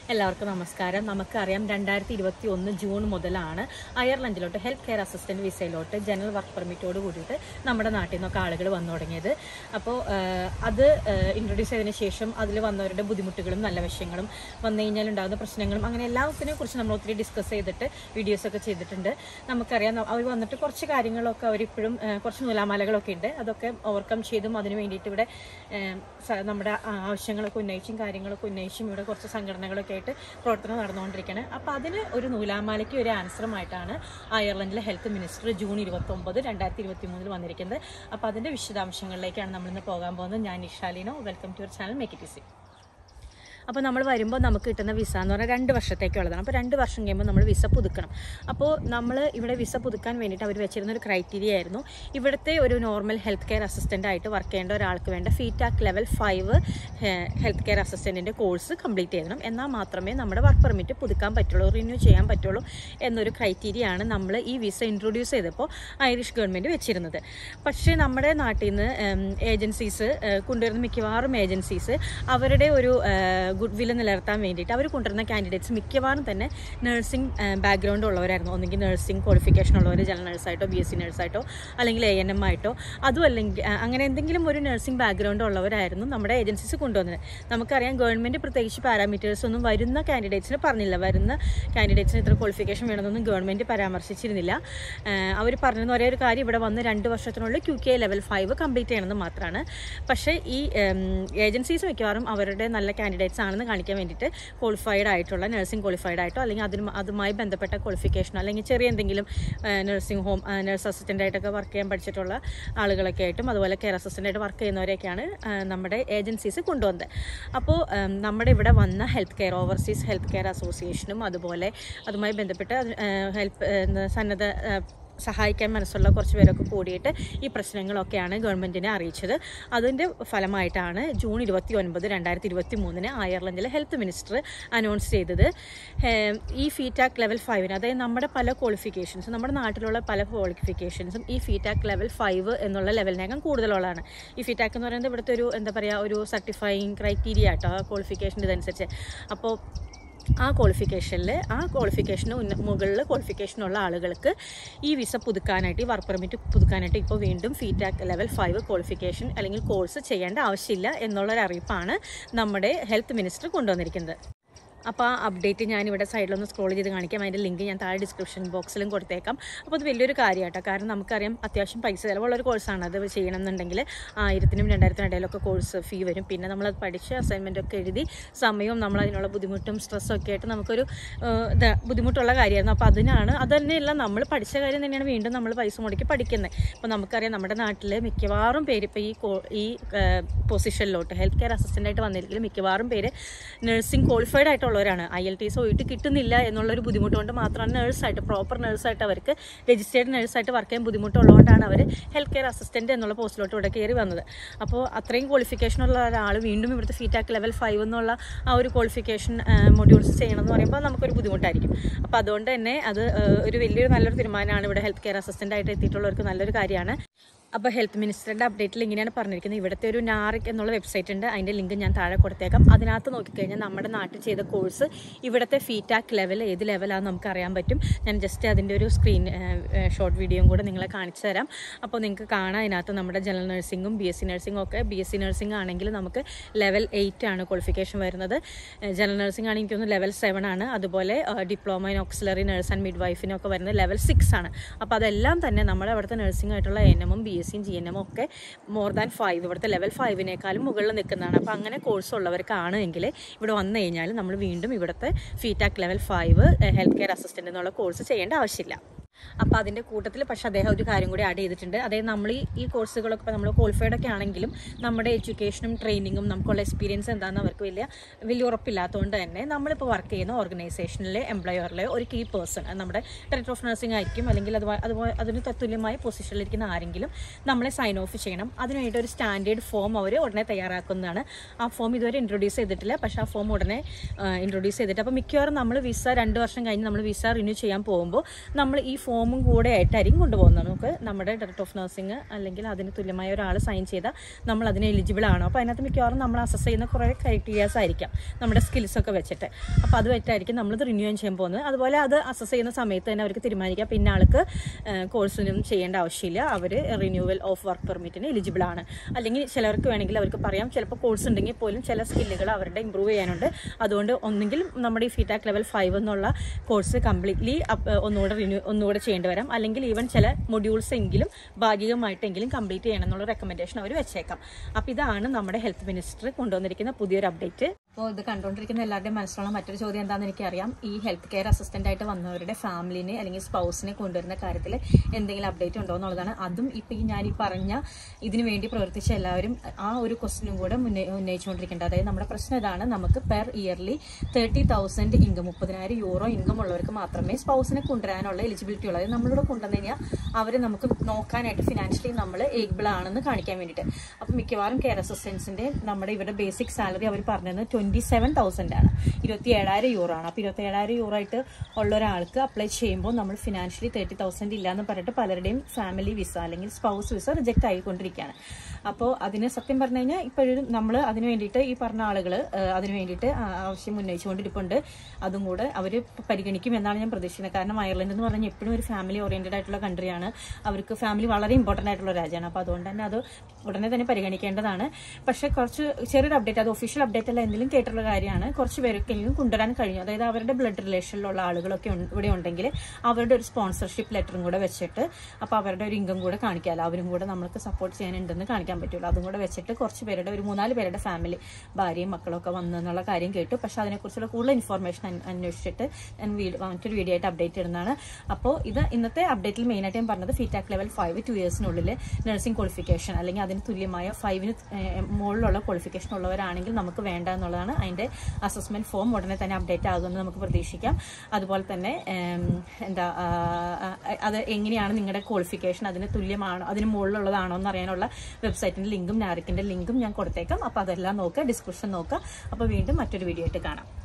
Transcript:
എല്ലാവർക്കും നമസ്കാരം നമുക്കറിയാം രണ്ടായിരത്തി ഇരുപത്തി ഒന്ന് ജൂൺ മുതലാണ് അയർലൻഡിലോട്ട് ഹെൽത്ത് കെയർ അസിസ്റ്റന്റ് വിസയിലോട്ട് ജനറൽ വർക്ക് പെർമിറ്റോട് കൂടിയിട്ട് നമ്മുടെ നാട്ടിൽ നിന്നൊക്കെ ആളുകൾ വന്നു തുടങ്ങിയത് അപ്പോൾ അത് ഇൻട്രൊഡ്യൂസ് ചെയ്തതിന് ശേഷം അതിൽ വന്നവരുടെ ബുദ്ധിമുട്ടുകളും നല്ല വശങ്ങളും വന്നു കഴിഞ്ഞാൽ ഉണ്ടാകുന്ന പ്രശ്നങ്ങളും അങ്ങനെ എല്ലാത്തിനെ കുറിച്ച് നമ്മൾ ഒത്തിരി ഡിസ്കസ് ചെയ്തിട്ട് വീഡിയോസ് ഒക്കെ ചെയ്തിട്ടുണ്ട് നമുക്കറിയാം ന- അവർ വന്നിട്ട് കുറച്ച് കാര്യങ്ങളൊക്കെ അവരിപ്പോഴും ആ, കുറച്ച് നൂലാമാലകളൊക്കെ ഉണ്ട് അതൊക്കെ ഓവർകം ചെയ്തും അതിന് വേണ്ടിയിട്ട് ഇവിടെ ആ, സ- നമ്മുടെ ആ, ആവശ്യങ്ങളൊക്കെ ഉന്നയിച്ചും കാര്യങ്ങളൊക്കെ ഉന്നയിച്ചും ഇവിടെ കുറച്ച് സംഘടനകളൊക്കെ ആയിട്ട് പ്രവർത്തനം നടന്നുകൊണ്ടിരിക്കുകയാണ് അപ്പോൾ അതിന് ഒരു നൂലാമാലയ്ക്ക് ഒരു ആൻസറുമായിട്ടാണ് അയർലൻഡിലെ ഹെൽത്ത് മിനിസ്റ്റർ ജൂൺ ഇരുപത്തി ഒമ്പത് രണ്ടായിരത്തി ഇരുപത്തി മൂന്നിൽ വന്നിരിക്കുന്നത് അപ്പോൾ അതിൻ്റെ വിശദാംശങ്ങളിലേക്കാണ് നമ്മളിന്ന് പോകാൻ പോകുന്നത് ഞാൻ നിഷാലിനോ welcome to your channel make it easy അപ്പോൾ നമ്മൾ വരുമ്പോൾ നമുക്ക് കിട്ടുന്ന വിസ എന്ന് പറഞ്ഞാൽ രണ്ട് വർഷത്തേക്കുള്ളതാണ് അപ്പോൾ രണ്ട് വർഷം കഴിയുമ്പോൾ നമ്മൾ വിസ പുതുക്കണം അപ്പോൾ നമ്മൾ ഇവിടെ വിസ പുതുക്കാൻ വേണ്ടിയിട്ട് അവർ വെച്ചിരുന്ന ഒരു ക്രൈറ്റീരിയ ആയിരുന്നു ഇവിടുത്തെ ഒരു നോർമൽ ഹെൽത്ത് കെയർ അസിസ്റ്റൻ്റ് ആയിട്ട് വർക്ക് ചെയ്യേണ്ട ഒരാൾക്ക് വേണ്ട FETAC level five health care അസിസ്റ്റൻറ്റിൻ്റെ കോഴ്സ് കംപ്ലീറ്റ് ചെയ്യണം എന്നാൽ മാത്രമേ നമ്മുടെ വർക്ക് പെർമിറ്റ് പുതുക്കാൻ പറ്റുള്ളൂ റിന്യൂ ചെയ്യാൻ പറ്റുള്ളൂ എന്നൊരു ക്രൈറ്റീരിയ ആണ് നമ്മൾ ഈ വിസ ഇൻട്രൊഡ്യൂസ് ചെയ്തപ്പോൾ ഐറിഷ് ഗവൺമെൻറ് വെച്ചിരുന്നത് പക്ഷേ നമ്മുടെ നാട്ടിൽ നിന്ന് ഏജൻസീസ് കൊണ്ടുവരുന്ന മിക്കവാറും ഏജൻസീസ് അവരുടെ ഒരു ഗുഡ് വില്ല് നിലനിർത്താൻ വേണ്ടിയിട്ട് അവർ കൊണ്ടുവരുന്ന കാൻഡിഡേറ്റ്സ് മിക്കവാറും തന്നെ നഴ്സിംഗ് ബാക്ക്ഗ്രൗണ്ട് ഉള്ളവരായിരുന്നു ഒന്നെങ്കിൽ നഴ്സിംഗ് ക്വാളിഫിക്കേഷൻ ഉള്ളവർ ജനറൽ നഴ്സായിട്ടോ ബി എസ് സി നഴ്സായിട്ടോ അല്ലെങ്കിൽ എ എൻ എം ആയിട്ടോ അതും അല്ലെങ്കിൽ ആ, അങ്ങനെ എന്തെങ്കിലും ഒരു നഴ്സിംഗ് ബാക്ക്ഗ്രൗണ്ട് ഉള്ളവരായിരുന്നു നമ്മുടെ ഏജൻസീസ് കൊണ്ടുവന്നത് നമുക്കറിയാം ഗവൺമെൻറ് പ്രത്യേകിച്ച് പാരാമീറ്റേഴ്സ് ഒന്നും വരുന്ന കാൻഡിഡേറ്റ്സിന് പറഞ്ഞില്ല വരുന്ന കാൻഡിഡേറ്റ്സിന് ഇത്ര ക്വാളിഫിക്കേഷൻ വേണമെന്നൊന്നും ഗവൺമെൻറ് പരാമർശിച്ചിരുന്നില്ല അവർ പറഞ്ഞിരുന്ന ഒരേ ഒരു കാര്യം ഇവിടെ വന്ന് രണ്ട് വർഷത്തിനുള്ളിൽ Q K level five complete ചെയ്യണമെന്ന് മാത്രമാണ് പക്ഷേ ഈ ഏജൻസീസ് മിക്കവാറും അവരുടെ നല്ല കാൻഡിഡേറ്റ്സ് ആണെന്ന് കാണിക്കാൻ വേണ്ടിയിട്ട് ക്വാളിഫൈഡ് ആയിട്ടുള്ള നഴ്സിംഗ് ക്വാളിഫൈഡ് ആയിട്ടോ അല്ലെങ്കിൽ അതിന് അതുമായി ബന്ധപ്പെട്ട ക്വാളിഫിക്കേഷനോ അല്ലെങ്കിൽ ചെറിയ എന്തെങ്കിലും നഴ്സിംഗ് ഹോം നഴ്സ് അസിസ്റ്റൻ്റ് ആയിട്ടൊക്കെ വർക്ക് ചെയ്യാൻ പഠിച്ചിട്ടുള്ള ആളുകളൊക്കെ ആയിട്ടും അതുപോലെ കെയർ അസിസ്റ്റൻ്റ് ആയിട്ട് വർക്ക് ചെയ്യുന്നവരെയൊക്കെയാണ് ആ, നമ്മുടെ ഏജൻസീസ് കൊണ്ടുവന്നത് അപ്പോൾ ഉം, നമ്മുടെ ഇവിടെ വന്ന health care overseas health care അസോസിയേഷനും അതുപോലെ അതുമായി ബന്ധപ്പെട്ട് ഹെൽപ്പ് സന്നദ്ധ ആ, സഹായിക്കാൻ മനസ്സുള്ള കുറച്ച് പേരൊക്കെ കൂടിയിട്ട് ഈ പ്രശ്നങ്ങളൊക്കെയാണ് ഗവൺമെൻറ്റിനെ അറിയിച്ചത് അതിൻ്റെ ഫലമായിട്ടാണ് ജൂൺ ഇരുപത്തി ഒൻപത് രണ്ടായിരത്തി ഇരുപത്തി മൂന്നിന് അയർലൻഡിലെ ഹെൽത്ത് മിനിസ്റ്റർ അനൗൺസ് ചെയ്തത് ഏം, ഈ ഫീറ്റാക് ലെവൽ ഫൈവിന് അതായത് നമ്മുടെ പല ക്വാളിഫിക്കേഷൻസും നമ്മുടെ നാട്ടിലുള്ള പല ക്വാളിഫിക്കേഷൻസും ഈ ഫീറ്റാക് ലെവൽ ഫൈവ് എന്നുള്ള ലെവലിനേക്കാൾ കൂടുതലുള്ളതാണ് ഈ ഫീറ്റാക് എന്ന് പറയുന്നത് ഇവിടുത്തെ ഒരു എന്താ പറയുക ഒരു സർട്ടിഫൈയിങ് ക്രൈറ്റീരിയ ആട്ടോ ആ ക്വാളിഫിക്കേഷൻ ഇതനുസരിച്ച് അപ്പോൾ ആ ക്വാളിഫിക്കേഷനിൽ ആ ക്വാളിഫിക്കേഷന് ഉന്ന മുകളിൽ ക്വാളിഫിക്കേഷനുള്ള ആളുകൾക്ക് ഈ വിസ പുതുക്കാനായിട്ട് ഈ വർക്ക് പെർമിറ്റ് പുതുക്കാനായിട്ട് ഇപ്പോൾ വീണ്ടും ഫീറ്റാക് ലെവൽ ഫൈവ് ക്വാളിഫിക്കേഷൻ അല്ലെങ്കിൽ കോഴ്സ് ചെയ്യേണ്ട ആവശ്യമില്ല എന്നുള്ളൊരു അറിയിപ്പാണ് നമ്മുടെ ഹെൽത്ത് മിനിസ്റ്റർ കൊണ്ടുവന്നിരിക്കുന്നത് അപ്പോൾ ആ അപ്ഡേറ്റ് ഞാനിവിടെ സൈഡിലൊന്ന് സ്ക്രോൾ ചെയ്ത് കാണിക്കാം അതിൻ്റെ ലിങ്ക് ഞാൻ താഴെ ഡിസ്ക്രിപ്ഷൻ ബോക്സിലും കൊടുത്തേക്കാം അപ്പോൾ അത് വലിയൊരു കാര്യമാട്ടോ കാരണം നമുക്കറിയാം അത്യാവശ്യം പൈസ ചിലവുള്ളൊരു കോഴ്സാണ് അത് ചെയ്യണമെന്നുണ്ടെങ്കിൽ ആയിരത്തിനും രണ്ടായിരത്തിനും ഇടയിലൊക്കെ കോഴ്സ് ഫീ വരും പിന്നെ നമ്മളത് പഠിച്ച് അസൈൻമെൻ്റ് ഒക്കെ എഴുതി സമയവും നമ്മൾ അതിനുള്ള ബുദ്ധിമുട്ടും സ്ട്രെസ്സും ഒക്കെ ആയിട്ട് നമുക്കൊരു ഏഹ്, ഇത് ബുദ്ധിമുട്ടുള്ള കാര്യമായിരുന്നു അപ്പോൾ അതിനാണ് അത് തന്നെയല്ല നമ്മൾ പഠിച്ച കാര്യം തന്നെയാണ് വീണ്ടും നമ്മൾ പൈസ മുടക്കി പഠിക്കുന്നത് ഇപ്പോൾ നമുക്കറിയാം നമ്മുടെ നാട്ടിൽ മിക്കവാറും പേര് ഇപ്പോൾ ഈ കോ- ഈ പൊസിഷനിലോട്ട് ഹെൽത്ത് കെയർ അസിസ്റ്റൻ്റ് ആയിട്ട് വന്നിരിക്കലും മിക്കവാറും പേര് നഴ്സിംഗ് ക്വാളിഫൈഡ് ആയിട്ടുള്ളവരാണ് ഐ എൽ ടി എസ് പോയിട്ട് കിട്ടുന്നില്ല എന്നുള്ളൊരു ബുദ്ധിമുട്ട് കൊണ്ട് മാത്രമാണ് നഴ്സായിട്ട് പ്രോപ്പർ നഴ്സായിട്ട് അവർക്ക് രജിസ്റ്റേർഡ് നഴ്സായിട്ട് വർക്ക് ചെയ്യാൻ ബുദ്ധിമുട്ടുള്ളതുകൊണ്ടാണ് അവർ ഹെൽത്ത് കെയർ അസിസ്റ്റൻ്റ് എന്നുള്ള പോസ്റ്റിലോട്ട് ഇവിടെ കയറി വന്നത് അപ്പോൾ അത്രയും ക്വാളിഫിക്കേഷൻ ഉള്ള ഒരാൾ വീണ്ടും ഇവിടുത്തെ ഫീറ്റാക്ക് ലെവൽ ഫൈവ് എന്നുള്ള ആ ഒരു ക്വാളിഫിക്കേഷൻ മൊഡ്യൂൾസ് ചെയ്യണം എന്ന് പറയുമ്പോൾ നമുക്കൊരു ബുദ്ധിമുട്ടായിരിക്കും അപ്പോൾ അതുകൊണ്ട് തന്നെ അത് ആ, ഒരു വലിയൊരു നല്ലൊരു തീരുമാനമാണ് ഇവിടെ ഹെൽത്ത് കെയർ അസിസ്റ്റൻ്റ് ആയിട്ട് എത്തിയിട്ടുള്ളവർക്ക് നല്ലൊരു കാര്യമാണ് അപ്പോൾ ഹെൽത്ത് മിനിസ്റ്ററുടെ അപ്ഡേറ്റിൽ ഇങ്ങനെയാണ് പറഞ്ഞിരിക്കുന്നത് ഇവിടുത്തെ ഒരു നാറിക് എന്നുള്ള വെബ്സൈറ്റ് ഉണ്ട് അതിൻ്റെ ലിങ്ക് ഞാൻ താഴെ കൊടുത്തേക്കാം അതിനകത്ത് നോക്കിക്കഴിഞ്ഞാൽ നമ്മുടെ നാട്ടിൽ ചെയ്ത കോഴ്സ് ഇവിടുത്തെ ഫീറ്റാക് ലെവൽ ഏത് ലെവലാണെന്ന് നമുക്ക് അറിയാൻ പറ്റും ഞാൻ ജസ്റ്റ് അതിൻ്റെ ഒരു സ്ക്രീൻ ഷോർട്ട് വീഡിയോയും കൂടെ നിങ്ങളെ കാണിച്ചു തരാം അപ്പോൾ നിങ്ങൾക്ക് കാണാം അതിനകത്ത് നമ്മുടെ ജനറൽ നഴ്സിംഗും ബി എസ് സി നഴ്സിംഗും ഒക്കെ ബി എസ് സി നഴ്സിംഗ് ആണെങ്കിൽ നമുക്ക് ലെവൽ എയ്റ്റ് ആണ് ക്വാളിഫിക്കേഷൻ വരുന്നത് ജനറൽ നഴ്സിംഗ് ആണെങ്കിൽ എനിക്കൊന്ന് ലെവൽ സെവൻ ആണ് അതുപോലെ diploma in auxiliary nurse and മിഡ് വൈഫിനൊക്കെ വരുന്നത് ലെവൽ സിക്സ് ആണ് അപ്പോൾ അതെല്ലാം തന്നെ നമ്മുടെ അവിടുത്തെ നഴ്സിംഗ് ആയിട്ടുള്ള എൻ എമ്മും ബി എസ് സിയും ജി എൻ എമ്മും ഒക്കെ മോർ ദാൻ ഫൈവ് ഇവിടുത്തെ ലെവൽ ഫൈവിനേക്കാളും മുകളിൽ നിൽക്കുന്നതാണ് അപ്പോൾ അങ്ങനെ കോഴ്സ് ഉള്ളവർക്കാണ് എങ്കിൽ ഇവിടെ വന്നു കഴിഞ്ഞാൽ നമ്മൾ വീണ്ടും ഇവിടുത്തെ FETAC level five health care assistant എന്നുള്ള കോഴ്സ് ചെയ്യേണ്ട ആവശ്യമില്ല അപ്പോൾ അതിൻ്റെ കൂട്ടത്തിൽ പക്ഷേ അദ്ദേഹം ഒരു കാര്യം കൂടി ആഡ് ചെയ്തിട്ടുണ്ട് അതായത് നമ്മൾ ഈ ഈ കോഴ്സുകളൊക്കെ ഇപ്പോൾ നമ്മൾ ക്വാളിഫൈഡ് ഒക്കെ ആണെങ്കിലും നമ്മുടെ എഡ്യൂക്കേഷനും ട്രെയിനിങ്ങും നമുക്കുള്ള എക്സ്പീരിയൻസ് എന്താണെന്ന് അവർക്ക് വലിയ വലിയ ഉറപ്പില്ലാത്തതുകൊണ്ട് തന്നെ നമ്മളിപ്പോൾ വർക്ക് ചെയ്യുന്ന ഓർഗനൈസേഷനിലെ എംപ്ലോയറിലെ ഒരു കീ പേഴ്സൺ നമ്മുടെ ഡയറക്ടർ ഓഫ് നഴ്സിംഗ് ആയിരിക്കും അല്ലെങ്കിൽ അതുപോലെ അതുപോലെ അതിന് തത്തുല്യമായ പൊസിഷനിലിരിക്കുന്ന ആരെങ്കിലും നമ്മളെ സൈൻ ഓഫ് ചെയ്യണം അതിനുവേണ്ടി ഒരു സ്റ്റാൻഡേർഡ് ഫോം അവർ ഉടനെ തയ്യാറാക്കുന്നതാണ് ആ ഫോം ഇതുവരെ ഇൻട്രൊഡ്യൂസ് ചെയ്തിട്ടില്ല പക്ഷേ ആ ഫോം ഉടനെ ഇൻട്രൊഡ്യൂസ് ചെയ്തിട്ട് അപ്പോൾ മിക്കവാറും നമ്മൾ വിസ രണ്ട് വർഷം കഴിഞ്ഞ് നമ്മൾ വിസ റിന്യൂ ചെയ്യാൻ പോകുമ്പോൾ നമ്മൾ ഈ ഫോമും കൂടെ ആയിട്ടായിരിക്കും കൊണ്ടുപോകുന്നത് നമുക്ക് നമ്മുടെ ഡയറക്ടർ ഓഫ് നഴ്സിംഗ് അല്ലെങ്കിൽ അതിന് തുല്യമായ ഒരാൾ സൈൻ ചെയ്താൽ നമ്മൾ അതിന് എലിജിബിൾ ആണോ അപ്പോൾ അതിനകത്ത് മിക്കവാറും നമ്മൾ അസസ് ചെയ്യുന്ന കുറേ ക്രൈറ്റീരിയാസ് ആയിരിക്കാം നമ്മുടെ സ്കിൽസ് ഒക്കെ വെച്ചിട്ട് അപ്പോൾ അത് വെച്ചായിരിക്കും നമ്മളിത് റിന്യൂ ചെയ്യാൻ പോകുന്നത് അതുപോലെ അത് അസസ് ചെയ്യുന്ന സമയത്ത് തന്നെ അവർക്ക് തീരുമാനിക്കാം പിന്നെ ആൾക്ക് കോഴ്സിനും ചെയ്യേണ്ട ആവശ്യമില്ല അവർ റിന്യൂവൽ ഓഫ് വർക്ക് പെർമിറ്റിന് എലിജിബിൾ ആണ് അല്ലെങ്കിൽ ചിലർക്ക് വേണമെങ്കിൽ അവർക്ക് പറയാം ചിലപ്പോൾ കോഴ്സ് ഉണ്ടെങ്കിൽ പോലും ചില സ്കില്ലുകൾ അവരുടെ ഇമ്പ്രൂവ് ചെയ്യാനുണ്ട് അതുകൊണ്ട് ഒന്നെങ്കിൽ നമ്മുടെ ഈ ഫീഡ്ബാക്ക് ലെവൽ ഫൈവ് എന്നുള്ള കോഴ്സ് കംപ്ലീറ്റ്ലി ഒന്നുകൂടെ റിന്യൂ ഒന്നുകൂടെ ചെയ്യേണ്ടി വരാം അല്ലെങ്കിൽ ഈവൻ ചില മൊഡ്യൂൾസ് എങ്കിലും ഭാഗികമായിട്ടെങ്കിലും കംപ്ലീറ്റ് ചെയ്യണം എന്നുള്ള റെക്കമെൻഡേഷൻ അവർ വെച്ചേക്കാം അപ്പോൾ ഇതാണ് നമ്മുടെ ഹെൽത്ത് മിനിസ്റ്റർ കൊണ്ടുവന്നിരിക്കുന്ന പുതിയൊരു അപ്ഡേറ്റ് അപ്പോൾ ഇത് കണ്ടുകൊണ്ടിരിക്കുന്ന എല്ലാവരുടെയും മനസ്സിലുള്ള മറ്റൊരു ചോദ്യം എന്താണെന്ന് എനിക്കറിയാം ഈ ഹെൽത്ത് കെയർ അസിസ്റ്റന്റ് ആയിട്ട് വന്നവരുടെ ഫാമിലിനെ അല്ലെങ്കിൽ സ്പൗസിനെ കൊണ്ടുവരുന്ന കാര്യത്തിൽ എന്തെങ്കിലും അപ്ഡേറ്റ് ഉണ്ടോ എന്നുള്ളതാണ് അതും ഇപ്പം ഈ ഞാൻ ഈ പറഞ്ഞ ഇതിനു വേണ്ടി പ്രവർത്തിച്ച എല്ലാവരും ആ ഒരു ക്വസ്റ്റിനും കൂടെ മുന്നേ ഉന്നയിച്ചുകൊണ്ടിരിക്കേണ്ടത് അതായത് നമ്മുടെ പ്രശ്നം ഇതാണ് നമുക്ക് per yearly thirty thousand income മുപ്പതിനായിരം യൂറോ ഇൻകം ഉള്ളവർക്ക് മാത്രമേ സ്പൗസിനെ കൊണ്ടുവരാനുള്ള എലിജിബിലിറ്റി ഉള്ളൂ അതായത് നമ്മളിവിടെ കൊണ്ടുവന്നു കഴിഞ്ഞാൽ അവർ നമുക്ക് നോക്കാനായിട്ട് ഫിനാൻഷ്യലി നമ്മൾ ഏബിൾ ആണെന്ന് കാണിക്കാൻ വേണ്ടിയിട്ട് അപ്പം മിക്കവാറും കെയർ അസിസ്റ്റൻസിന്റെ നമ്മുടെ ഇവരുടെ ബേസിക് സാലറി അവർ പറഞ്ഞത് ട്വന്റി സെവൻ തൗസൻഡ് ആണ് ഇരുപത്തി ഏഴായിരം യൂറോ ആണ് അപ്പോൾ ഇരുപത്തി ഏഴായിരം യൂറോ ആയിട്ട് ഉള്ള ഒരാൾക്ക് അപ്ലൈ ചെയ്യുമ്പോൾ നമ്മൾ ഫിനാൻഷ്യലി തേർട്ടി തൗസൻഡ് ഇല്ല എന്ന് പറഞ്ഞിട്ട് പലരുടെയും ഫാമിലി വിസ അല്ലെങ്കിൽ സ്പൗസ് വിസ റിജക്റ്റ് ആയിക്കൊണ്ടിരിക്കുകയാണ് അപ്പോൾ അതിന് സത്യം പറഞ്ഞു കഴിഞ്ഞാൽ ഇപ്പോഴും നമ്മൾ അതിന് വേണ്ടിയിട്ട് ഈ പറഞ്ഞ ആളുകൾ അതിന് വേണ്ടിയിട്ട് ആ- ആവശ്യം ഉന്നയിച്ചുകൊണ്ടിരിപ്പുണ്ട് അതും കൂടെ അവർ പരിഗണിക്കും എന്നാണ് ഞാൻ പ്രതീക്ഷിക്കുന്നത് കാരണം അയർലൻഡ് എന്ന് പറഞ്ഞാൽ എപ്പോഴും ഒരു ഫാമിലി ഓറിയന്റഡ് ആയിട്ടുള്ള കൺട്രിയാണ് അവർക്ക് ഫാമിലി വളരെ ഇമ്പോർട്ടൻ്റ് ആയിട്ടുള്ള രാജ്യമാണ് അപ്പോൾ അതുകൊണ്ട് തന്നെ അത് ഉടനെ തന്നെ പരിഗണിക്കേണ്ടതാണ് പക്ഷേ കുറച്ച് ചെറിയൊരു അപ്ഡേറ്റ് അത് ഒഫീഷ്യൽ അപ്ഡേറ്റ് അല്ല എന്തെങ്കിലും കേട്ടിട്ടുള്ള കാര്യമാണ് കുറച്ച് പേർക്കെങ്കിലും കൊണ്ടുവരാൻ കഴിഞ്ഞു അതായത് അവരുടെ ബ്ലഡ് റിലേഷനിലുള്ള ആളുകളൊക്കെ ഉണ്ട്- ഇവിടെ ഉണ്ടെങ്കിൽ അവരുടെ ഒരു സ്പോൺസർഷിപ്പ് ലെറ്ററും കൂടെ വെച്ചിട്ട് അപ്പോൾ അവരുടെ ഒരു ഇൻകം കൂടെ കാണിക്കാമല്ലോ അവരും കൂടെ നമ്മൾക്ക് സപ്പോർട്ട് ചെയ്യാനുണ്ടെന്ന് കാണിക്കാൻ പറ്റുള്ളൂ അതും കൂടെ വെച്ചിട്ട് കുറച്ച് പേരുടെ ഒരു മൂന്നാല് പേരുടെ ഫാമിലി ഭാര്യയും മക്കളൊക്കെ വന്നു എന്നുള്ള കാര്യം കേട്ടു പക്ഷേ അതിനെക്കുറിച്ചുള്ള കൂടുതൽ ഇൻഫർമേഷൻ അന്വേഷിച്ചിട്ട് ഞാൻ വീഡിയോ മറ്റൊരു വീഡിയോ ആയിട്ട് അപ്ഡേറ്റ് ഇടുന്നതാണ് അപ്പോൾ ഇത് ഇന്നത്തെ അപ്ഡേറ്റിൽ മെയിനായിട്ട് ഞാൻ പറഞ്ഞത് ഫീറ്റാക് ലെവൽ ഫൈവ് ടു ഇയേഴ്സിനുള്ളിൽ നഴ്സിംഗ് ക്വാളിഫിക്കേഷൻ അല്ലെങ്കിൽ അതിന് തുല്യമായ ഫൈവിന് മുകളിലുള്ള ക്വാളിഫിക്കേഷൻ ഉള്ളവരാണെങ്കിൽ നമുക്ക് വേണ്ട എന്നുള്ളതാണ് അതിൻ്റെ അസസ്മെന്റ് ഫോം ഉടനെ തന്നെ അപ്ഡേറ്റ് ആകുമെന്ന് നമുക്ക് പ്രതീക്ഷിക്കാം അതുപോലെ തന്നെ ഉം, എന്താ ആ, ആ, അത് എങ്ങനെയാണ് നിങ്ങളുടെ ക്വാളിഫിക്കേഷൻ അതിന് തുല്യമാണോ അതിന് മുകളിലുള്ളതാണോ എന്ന് അറിയാനുള്ള വെബ്സൈറ്റിന്റെ ലിങ്കും നാരിക്കിന്റെ ലിങ്കും ഞാൻ കൊടുത്തേക്കാം അപ്പോൾ അതെല്ലാം നോക്കുക ഡിസ്ക്രിപ്ഷൻ നോക്കുക അപ്പോൾ വീണ്ടും മറ്റൊരു വീഡിയോ ആയിട്ട് കാണാം